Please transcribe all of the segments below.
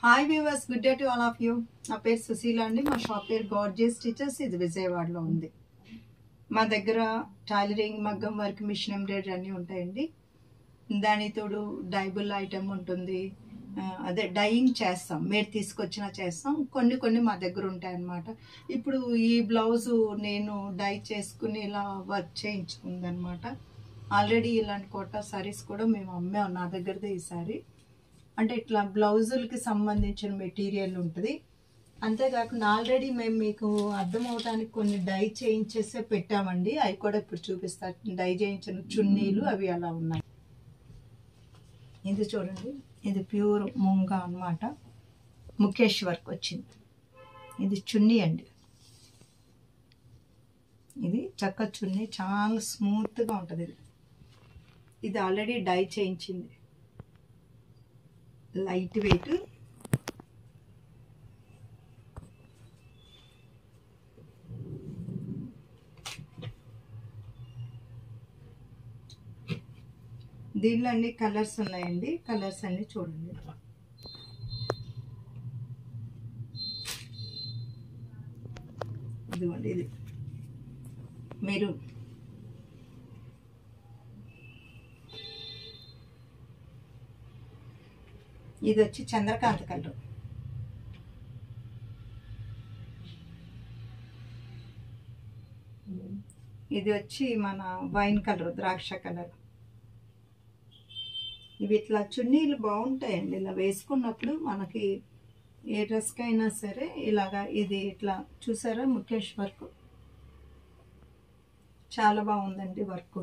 Hi viewers good day to all of you నా పేరు సుశీల అండి మా షాప్ పేరు గార్జియస్ టీచర్స్ ఇది విజయవాడలో ఉంది మా దగ్గర టైలరింగ్ మగ్గం వర్క్ మిషన్ ఎంబ్రాయిడరీ అన్నీ ఉంటాయండి దాని తోడు డైబుల్ ఐటమ్ ఉంటుంది ఆ, అదే డైయింగ్ చేస్తాం మీరు తీసుకొచ్చినా చేస్తాం కొన్ని కొన్ని మా దగ్గర ఉంటాయి అన్నమాట ఇప్పుడు ఈ బ్లౌజు నేను డై చేసుకుని ఇలా వర్క్ చేయించుకుందనమాట ఆల్రెడీ ఇలాంటి కోటా సారీస్ కూడా మేము అమ్మాం నా దగ్గరదే ఈ సారీ అంటే ఇట్లా బ్లౌజులకి సంబంధించిన మెటీరియల్ ఉంటుంది అంతేకాకుండా ఆల్రెడీ మేము మీకు అర్థం అవడానికి కొన్ని డై చేయించేసే పెట్టామండి అవి కూడా ఇప్పుడు చూపిస్తా డై చేయించిన చున్నీలు అవి అలా ఉన్నాయి ఇది చూడండి ఇది ప్యూర్ ముంగ అన్నమాట ముఖేష్ వర్క్ వచ్చింది ఇది చున్నీ అండి ఇది చక్క చున్నీ చాలా స్మూత్గా ఉంటుంది ఇది ఇది ఆల్రెడీ డై చేయించింది లైట్ వెయిట్ దీనిలో అన్ని కలర్స్ ఉన్నాయండి కలర్స్ అన్ని చూడండి ఇదిగోండి ఇది మెరూన్ ఇది వచ్చి చంద్రకాంత కలర్ ఇది వచ్చి మన వైన్ కలర్ ద్రాక్ష కలర్ ఇవి ఇట్లా చున్నీలు బాగుంటాయండి ఇలా వేసుకున్నప్పుడు మనకి ఏ డ్రెస్కి అయినా సరే ఇలాగా ఇది ఇట్లా చూసారా ముఖేష్ వర్క్ చాలా బాగుందండి వర్క్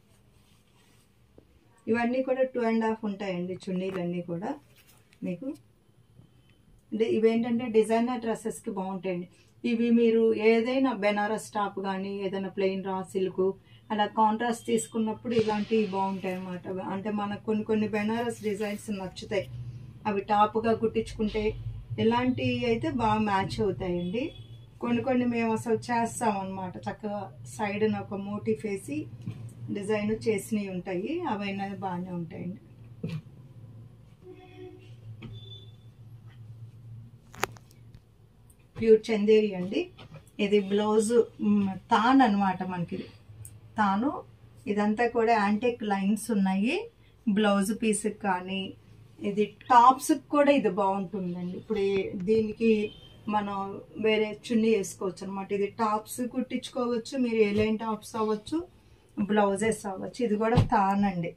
ఇవన్నీ కూడా టూ అండ్ హాఫ్ ఉంటాయండి చున్నీలన్నీ కూడా మీకు అంటే ఇవేంటంటే డిజైనర్ డ్రెస్సెస్కి బాగుంటాయండి ఇవి మీరు ఏదైనా బెనారస్ టాప్ కానీ ఏదైనా ప్లెయిన్ రా సిల్క్ అలా కాంట్రాస్ట్ తీసుకున్నప్పుడు ఇలాంటివి బాగుంటాయి అన్నమాట అంటే మనకు కొన్ని కొన్ని బెనారస్ డిజైన్స్ నచ్చుతాయి అవి టాప్గా కుట్టించుకుంటే ఇలాంటివి అయితే బాగా మ్యాచ్ అవుతాయండి కొన్ని కొన్ని మేము అసలు చేస్తాం అనమాట చక్కగా సైడ్న ఒక మోటిఫ్ వేసి డిజైన్ చేసినవి ఉంటాయి అవైనా బాగానే ఉంటాయండి ప్యూర్ చందేరి అండి ఇది బ్లౌజ్ మ్, తాన్ అనమాట మనకి ఇది. తాను ఇదంతా కూడా యాంటిక్ లైన్స్ ఉన్నాయి బ్లౌజ్ పీస్కి కానీ ఇది టాప్స్కి కూడా ఇది బాగుంటుందండి ఇప్పుడు ఈ- దీనికి మనం వేరే చున్నీ వేసుకోవచ్చు అనమాట ఇది టాప్స్ కుట్టించుకోవచ్చు మీరు ఏలైన్ టాప్స్ అవ్వచ్చు బ్లౌజెస్ అవ్వచ్చు ఇది కూడా తాన్ అండి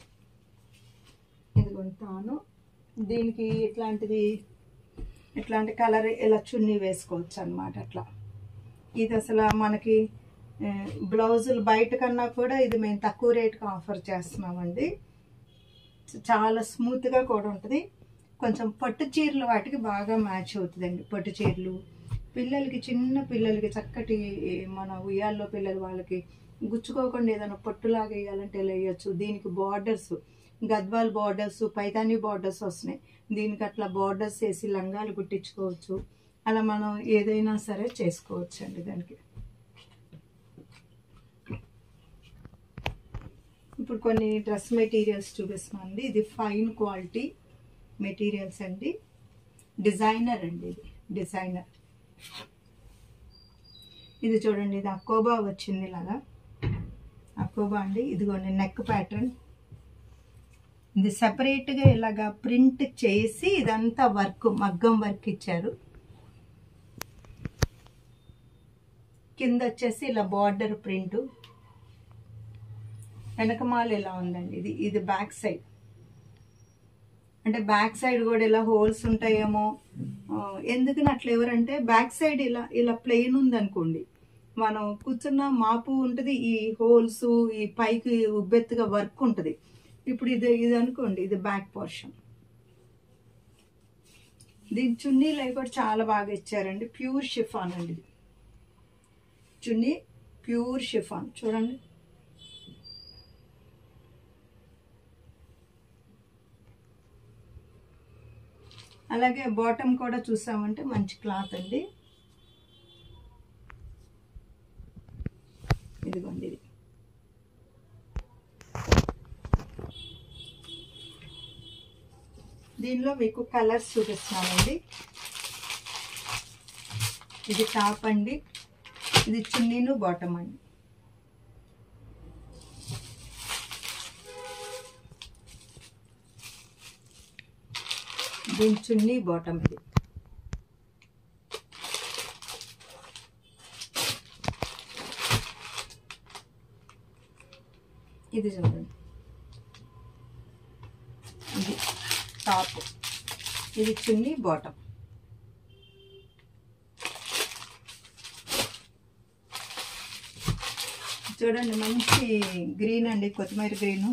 ఇది కూడా తాను దీనికి ఇట్లాంటిది ఇట్లాంటి కలర్ ఇలా చున్నీ వేసుకోవచ్చు అనమాట అట్లా ఇది అసలు మనకి ఆ, బ్లౌజులు బయట కన్నా కూడా ఇది మేము తక్కువ రేట్కి ఆఫర్ చేస్తున్నామండి చాలా స్మూత్గా కూడా ఉంటుంది కొంచెం పట్టు చీరలు వాటికి బాగా మ్యాచ్ అవుతుందండి పట్టు చీరలు పిల్లలకి చిన్న పిల్లలకి చక్కటి మన ఉయ్యాల్లో పిల్లలు వాళ్ళకి గుచ్చుకోకుండా ఏదైనా పట్టులాగా వేయాలంటే ఇలా వేయచ్చు దీనికి borders Gadwal borders Paithani borders వస్తున్నాయి దీనికి అట్లా బార్డర్స్ వేసి లంగాలు కుట్టించుకోవచ్చు అలా మనం ఏదైనా సరే చేసుకోవచ్చు అండి దానికి ఇప్పుడు కొన్ని డ్రెస్ మెటీరియల్స్ చూపిస్తున్నాండి ఇది ఫైన్ క్వాలిటీ మెటీరియల్స్ అండి డిజైనర్ అండి ఇది డిజైనర్ ఇది చూడండి ఇది అకోబా వచ్చింది ఇలాగా అకోబా అండి ఇదిగోండి నెక్ ప్యాటర్న్ ఇది సెపరేట్గా ఇలాగా ప్రింట్ చేసి ఇదంతా వర్క్ మగ్గం వర్క్ ఇచ్చారు కింద వచ్చేసి ఇలా బార్డర్ ప్రింట్ వెనకమాల ఇలా ఉందండి ఇది ఇది బ్యాక్ సైడ్ అంటే బ్యాక్ సైడ్ కూడా ఇలా హోల్స్ ఉంటాయేమో ఆ, ఎందుకని అట్లా ఎవరంటే బ్యాక్ సైడ్ ఇలా ఇలా ప్లెయిన్ ఉందనుకోండి మనం కూర్చున్న మాపు ఉంటుంది ఈ హోల్స్ ఈ పైకి ఉబ్బెత్తుగా వర్క్ ఉంటుంది ఇప్పుడు ఇది ఇది అనుకోండి ఇది బ్యాక్ పోర్షన్ దీని చున్నీలు అవి కూడా చాలా బాగా ఇచ్చారండి ప్యూర్ షిఫాన్ అండి ఇది చున్నీ ప్యూర్ షిఫాన్ చూడండి అలాగే బాటమ్ కూడా చూసామంటే మంచి క్లాత్ అండి ఇదిగోండి ఇది దీనిలో మీకు కలర్స్ చూపిస్తున్నానండి ఇది టాప్ అండి ఇది చున్నీను బాటమ్ అండి దీని చున్నీ బాటమ్ ఇది ఇది చూడండి ఇది టాప్ ఇది చున్నీ బాటమ్ చూడండి మంచి గ్రీన్ అండి కొత్తిమీర గ్రీను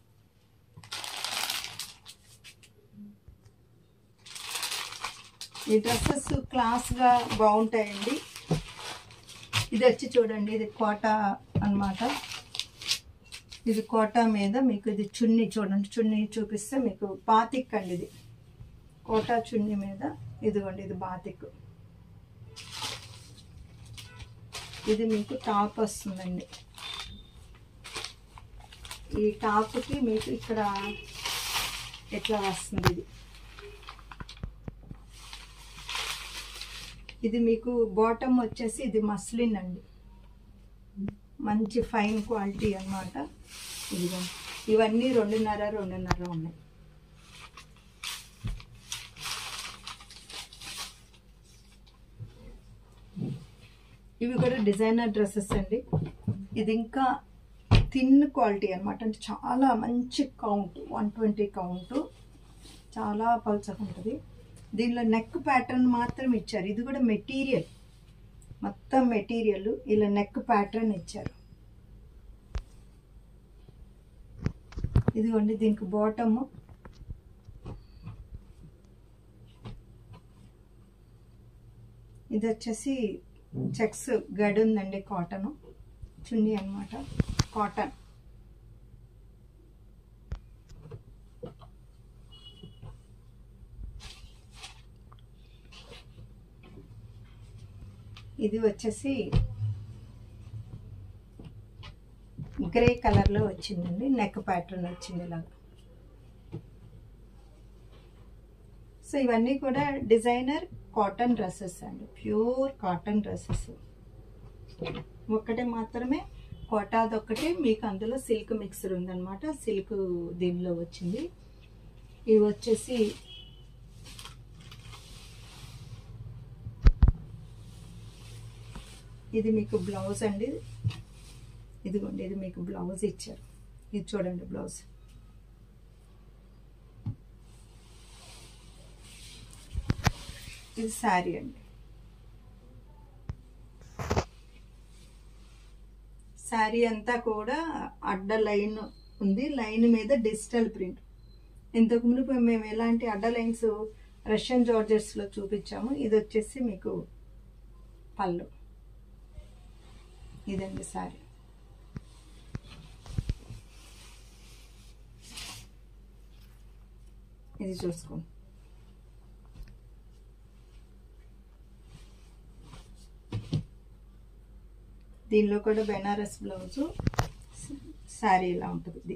ఈ డ్రెస్సెస్ క్లాస్గా బాగుంటాయండి ఇది వచ్చి చూడండి ఇది కోట అన్నమాట ఇది కోట మీద మీకు ఇది చున్నీ చూడండి చున్నీ చూపిస్తే మీకు బాతిక్ అండి ఇది కోట చున్నీ మీద ఇదిగోండి ఇది బాతిక్ ఇది మీకు టాప్ వస్తుందండి ఈ టాప్కి మీకు ఇక్కడ ఎట్లా వస్తుంది ఇది ఇది మీకు బాటమ్ వచ్చేసి ఇది మస్లిన్ అండి మంచి ఫైన్ క్వాలిటీ అన్నమాట ఇదిగో ఇవన్నీ రెండున్నర రెండున్నర ఉన్నాయి ఇవి కూడా డిజైనర్ డ్రెస్సెస్ అండి ఇది ఇంకా థిన్ క్వాలిటీ అనమాట అంటే చాలా మంచి కౌంట్ వన్ ట్వంటీ కౌంట్ చాలా పల్చగా ఉంటుంది దీనిలో నెక్ ప్యాటర్న్ మాత్రం ఇచ్చారు ఇది కూడా మెటీరియల్ మొత్తం మెటీరియల్ ఇలా నెక్ ప్యాటర్న్ ఇచ్చారు ఇదిగోండి దీనికి బాటమ్ ఇది వచ్చేసి చెక్స్ గడి ఉందండి కాటన్ చున్నీ అన్నమాట కాటన్ ఇది వచ్చేసి గ్రే కలర్లో వచ్చిందండి నెక్ ప్యాటర్న్ వచ్చింది ఇలాగా సో ఇవన్నీ కూడా డిజైనర్ కాటన్ డ్రెస్సెస్ అండి ప్యూర్ కాటన్ డ్రెస్సెస్ ఒక్కటే మాత్రమే కోటాదొక్కటే మీకు అందులో సిల్క్ మిక్సర్ ఉందన్నమాట సిల్క్ దీనిలో వచ్చింది ఇవి వచ్చేసి ఇది మీకు బ్లౌజ్ అండి ఇదిగోండి ఇది మీకు బ్లౌజ్ ఇచ్చారు ఇది చూడండి బ్లౌజ్ ఇది శారీ అండి శారీ అంతా కూడా అడ్డ లైన్ ఉంది లైన్ మీద డిజిటల్ ప్రింట్ ఇంతకు మునుపు మేము ఎలాంటి అడ్డ లైన్స్ రష్యన్ జార్జెస్లో చూపించాము ఇది వచ్చేసి మీకు పళ్ళు ఇదండి శారీ ఇది చూసుకోండి దీనిలో కూడా బెనారస్ బ్లౌజు శారీ ఇలా ఉంటుంది ఇది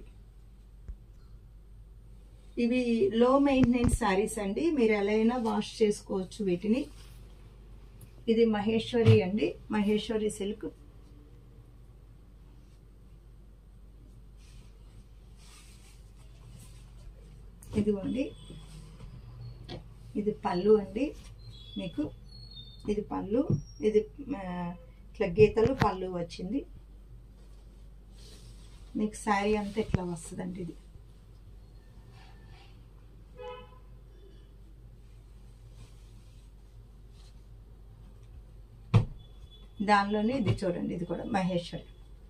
ఇవి లో మెయింటెనెన్స్ శారీస్ అండి మీరు ఎలా అయినా వాష్ చేసుకోవచ్చు వీటిని ఇది మహేశ్వరి అండి మహేశ్వరి సిల్క్ ఇదిగోండి ఇది పళ్ళు అండి మీకు ఇది పళ్ళు ఇది ఆ, ఇట్లా గీతలు పళ్ళు వచ్చింది మీకు శారీ అంతా ఇట్లా వస్తుందండి ఇది దానిలోనే ఇది చూడండి ఇది కూడా మహేశ్వరి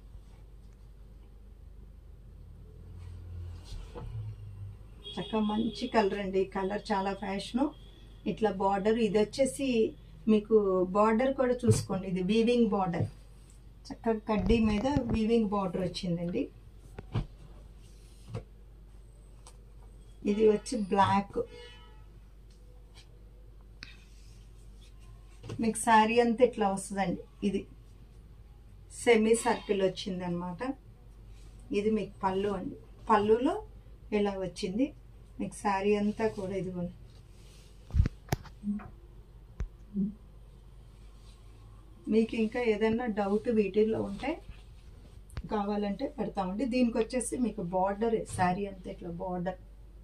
చక్కగా మంచి కలర్ అండి ఈ కలర్ చాలా ఫ్యాషను ఇట్లా బార్డర్ ఇది వచ్చేసి మీకు బార్డర్ కూడా చూసుకోండి ఇది వీవింగ్ బార్డర్ చక్కగా కడ్డీ మీద వీవింగ్ బార్డర్ వచ్చిందండి ఇది వచ్చి బ్లాక్ మీకు శారీ అంతా ఇట్లా వస్తుందండి ఇది సెమీ సర్కిల్ వచ్చింది అనమాట ఇది మీకు పళ్ళు అండి పళ్ళులో ఇలా వచ్చింది మీకు శారీ అంతా కూడా ఇదిగోండి మీకు ఇంకా ఏదైనా డౌట్ వీటిల్లో ఉంటే కావాలంటే పెడతామండి దీనికి వచ్చేసి మీకు బార్డర్ శారీ అంతా ఇట్లా బార్డర్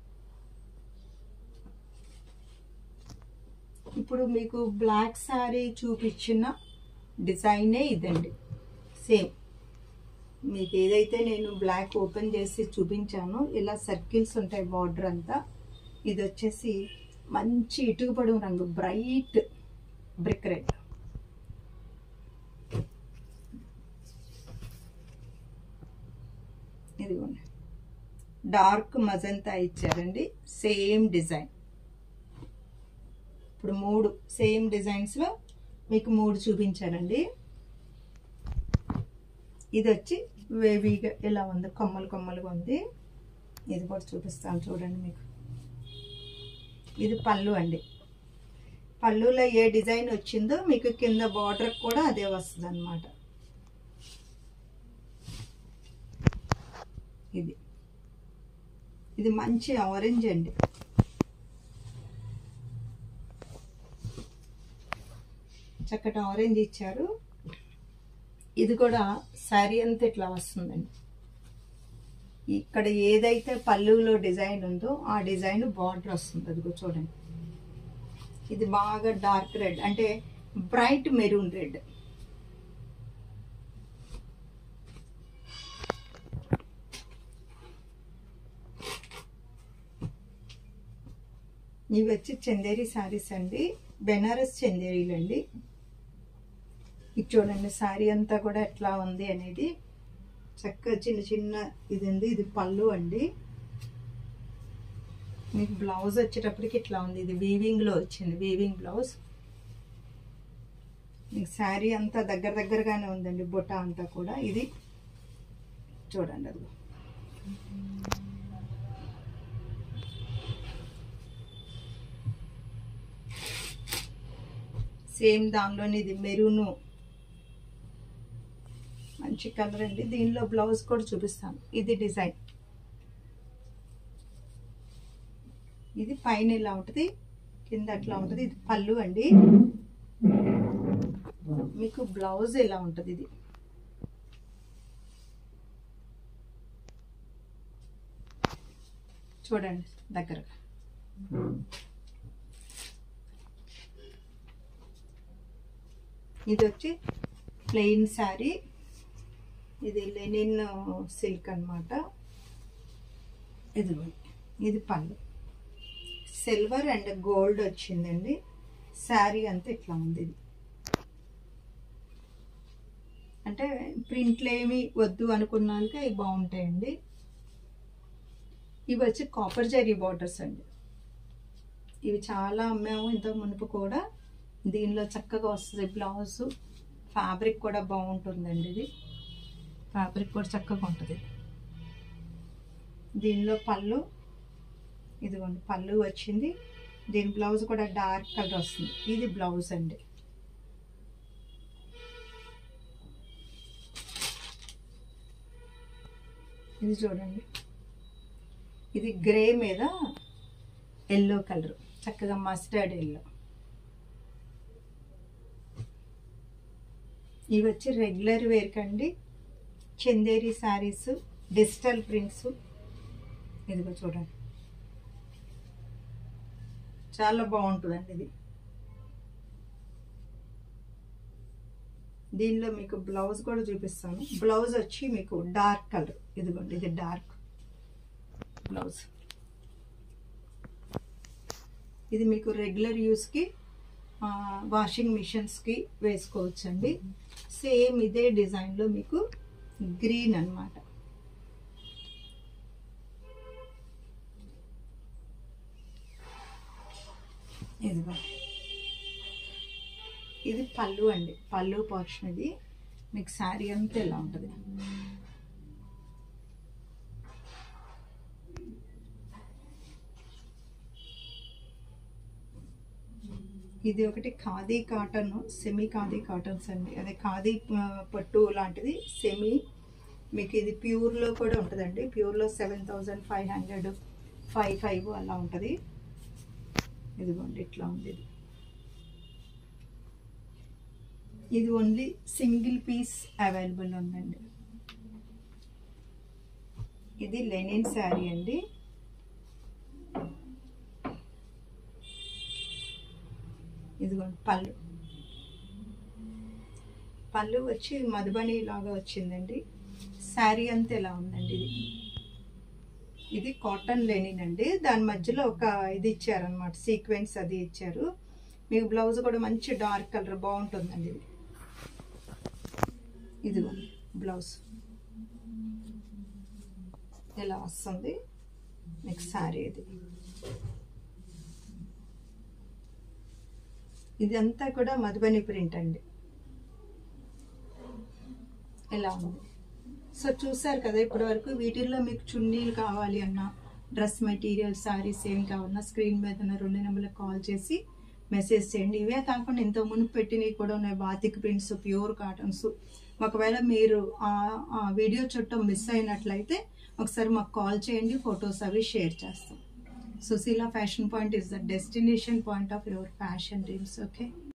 ఇప్పుడు మీకు బ్లాక్ శారీ చూపించిన డిజైనే ఇదండి సేమ్ మీకు ఏదైతే నేను బ్లాక్ ఓపెన్ చేసి చూపించానో ఇలా సర్కిల్స్ ఉంటాయి బార్డర్ అంతా ఇది వచ్చేసి మంచి ఇటుకపడు రంగు బ్రైట్ బ్రిక్ రెడ్ ఇదిగోండి డార్క్ మజంతా ఇచ్చారండి సేమ్ డిజైన్ ఇప్పుడు మూడు సేమ్ డిజైన్స్లో మీకు మూడు చూపించానండి ఇది వచ్చి వేవీగా ఇలా ఉంది కొమ్మలు కొమ్మలుగా ఉంది ఇది కూడా చూపిస్తాను చూడండి మీకు ఇది పళ్ళు అండి పళ్ళులో ఏ డిజైన్ వచ్చిందో మీకు కింద బార్డర్ కూడా అదే వస్తుంది అనమాట ఇది ఇది మంచి ఆరెంజ్ అండి చక్కటి ఆరెంజ్ ఇచ్చారు ఇది కూడా శారీ అంతా ఇట్లా వస్తుందండి ఇక్కడ ఏదైతే పళ్ళులో డిజైన్ ఉందో ఆ డిజైన్ బార్డర్ వస్తుంది అదిగో చూడండి ఇది బాగా డార్క్ రెడ్ అంటే బ్రైట్ మెరూన్ రెడ్ ఇవి వచ్చి చందేరి శారీస్ అండి బెనారస్ చందేరీలు అండి ఇది చూడండి శారీ అంతా కూడా ఎట్లా ఉంది అనేది చక్కగా చిన్న చిన్న ఇది ఉంది ఇది పళ్ళు అండి మీకు బ్లౌజ్ వచ్చేటప్పటికి ఇట్లా ఉంది ఇది వీవింగ్లో వచ్చింది వీవింగ్ బ్లౌజ్ మీకు శారీ అంతా దగ్గర దగ్గరగానే ఉందండి బుట్ట అంతా కూడా ఇది చూడండి అది సేమ్ దానిలోని ఇది మెరూను మంచి కలర్ అండి దీనిలో బ్లౌజ్ కూడా చూపిస్తాను ఇది డిజైన్ ఇది పైన ఇలా ఉంటుంది కింద అట్లా ఉంటుంది ఇది పళ్ళు అండి మీకు బ్లౌజ్ ఇలా ఉంటుంది ఇది చూడండి దగ్గరగా ఇది వచ్చి ప్లెయిన్ శారీ ఇది లెనిన్ సిల్క్ అనమాట ఇది ఇది పళ్ళు సిల్వర్ అండ్ గోల్డ్ వచ్చిందండి శారీ అంతా ఇట్లా ఉంది ఇది అంటే ప్రింట్లు ఏమి వద్దు అనుకున్నాక ఇవి బాగుంటాయండి ఇవి వచ్చి కాపర్ జరీ బార్డర్స్ అండి ఇవి చాలా అమ్మాము ఇంత మునుపు కూడా దీనిలో చక్కగా వస్తుంది బ్లౌజ్ ఫ్యాబ్రిక్ కూడా బాగుంటుందండి ఇది ఫ్యాబ్రిక్ కూడా చక్కగా ఉంటుంది దీనిలో పళ్ళు ఇదిగోండి పళ్ళు వచ్చింది దీని బ్లౌజ్ కూడా డార్క్ కలర్ వస్తుంది ఇది బ్లౌజ్ అండి ఇది చూడండి ఇది గ్రే మీద ఎల్లో కలర్ చక్కగా మస్టర్డ్ ఎల్లో ఇవి వచ్చి రెగ్యులర్ వేర్ కండి చందేరి శారీస్ డిజిటల్ ప్రింట్స్ ఇదిగో చూడండి చాలా బాగుంటుందండి ఇది దీనిలో మీకు బ్లౌజ్ కూడా చూపిస్తాను బ్లౌజ్ వచ్చి మీకు డార్క్ కలర్ ఇదిగోండి ఇది డార్క్ బ్లౌజ్ ఇది మీకు రెగ్యులర్ యూస్కి వాషింగ్ మిషన్స్కి వేసుకోవచ్చండి సేమ్ ఇదే డిజైన్లో మీకు గ్రీన్ అనమాట ఇదిగో ఇది పళ్ళు అండి పళ్ళు పోర్షన్ ఇది మీకు శారీ అంతా ఇలా ఉంటుంది ఇది ఒకటి khadi cotton semi khadi cottons అండి అదే ఖాదీ ఆ, పట్టు లాంటిది సెమీ మీకు ఇది ప్యూర్లో కూడా ఉంటుందండి ప్యూర్లో seven thousand five hundred five five అలా ఉంటుంది ఇదిగోండి ఇట్లా ఉంది ఇది ఇది ఓన్లీ సింగిల్ పీస్ అవైలబుల్ ఉందండి ఇది లెనిన్ శారీ అండి ఇదిగోండి పళ్ళు పళ్ళు వచ్చి మధుబని లాగా వచ్చిందండి శారీ అంతా ఇలా ఉందండి ఇది ఇది కాటన్ లెనిన్ అండి దాని మధ్యలో ఒక ఇది ఇచ్చారనమాట సీక్వెన్స్ అది ఇచ్చారు మీకు బ్లౌజ్ కూడా మంచి డార్క్ కలర్ బాగుంటుందండి ఇది ఇదిగోండి బ్లౌజ్ ఇలా వస్తుంది నెక్స్ట్ శారీ ఇది ఇదంతా కూడా మధుబని ప్రింట్ అండి ఇలా ఉంది సో చూసారు కదా ఇప్పటి వరకు వీటిల్లో మీకు చున్నీలు కావాలి అన్నా డ్రెస్ మెటీరియల్ శారీస్ ఏం కావాలన్నా స్క్రీన్ మీద ఉన్న రెండు నెంబర్లకు కాల్ చేసి మెసేజ్ చేయండి ఇవే కాకుండా ఇంత ముందు పెట్టినవి కూడా ఉన్నాయి బాతిక్ ప్రింట్స్ ప్యూర్ కాటన్స్ ఒకవేళ మీరు ఆ వీడియో చుట్టం మిస్ అయినట్లయితే ఒకసారి మాకు కాల్ చేయండి ఫొటోస్ అవి షేర్ చేస్తాం Sushila fashion point is the destination point of your fashion dreams okay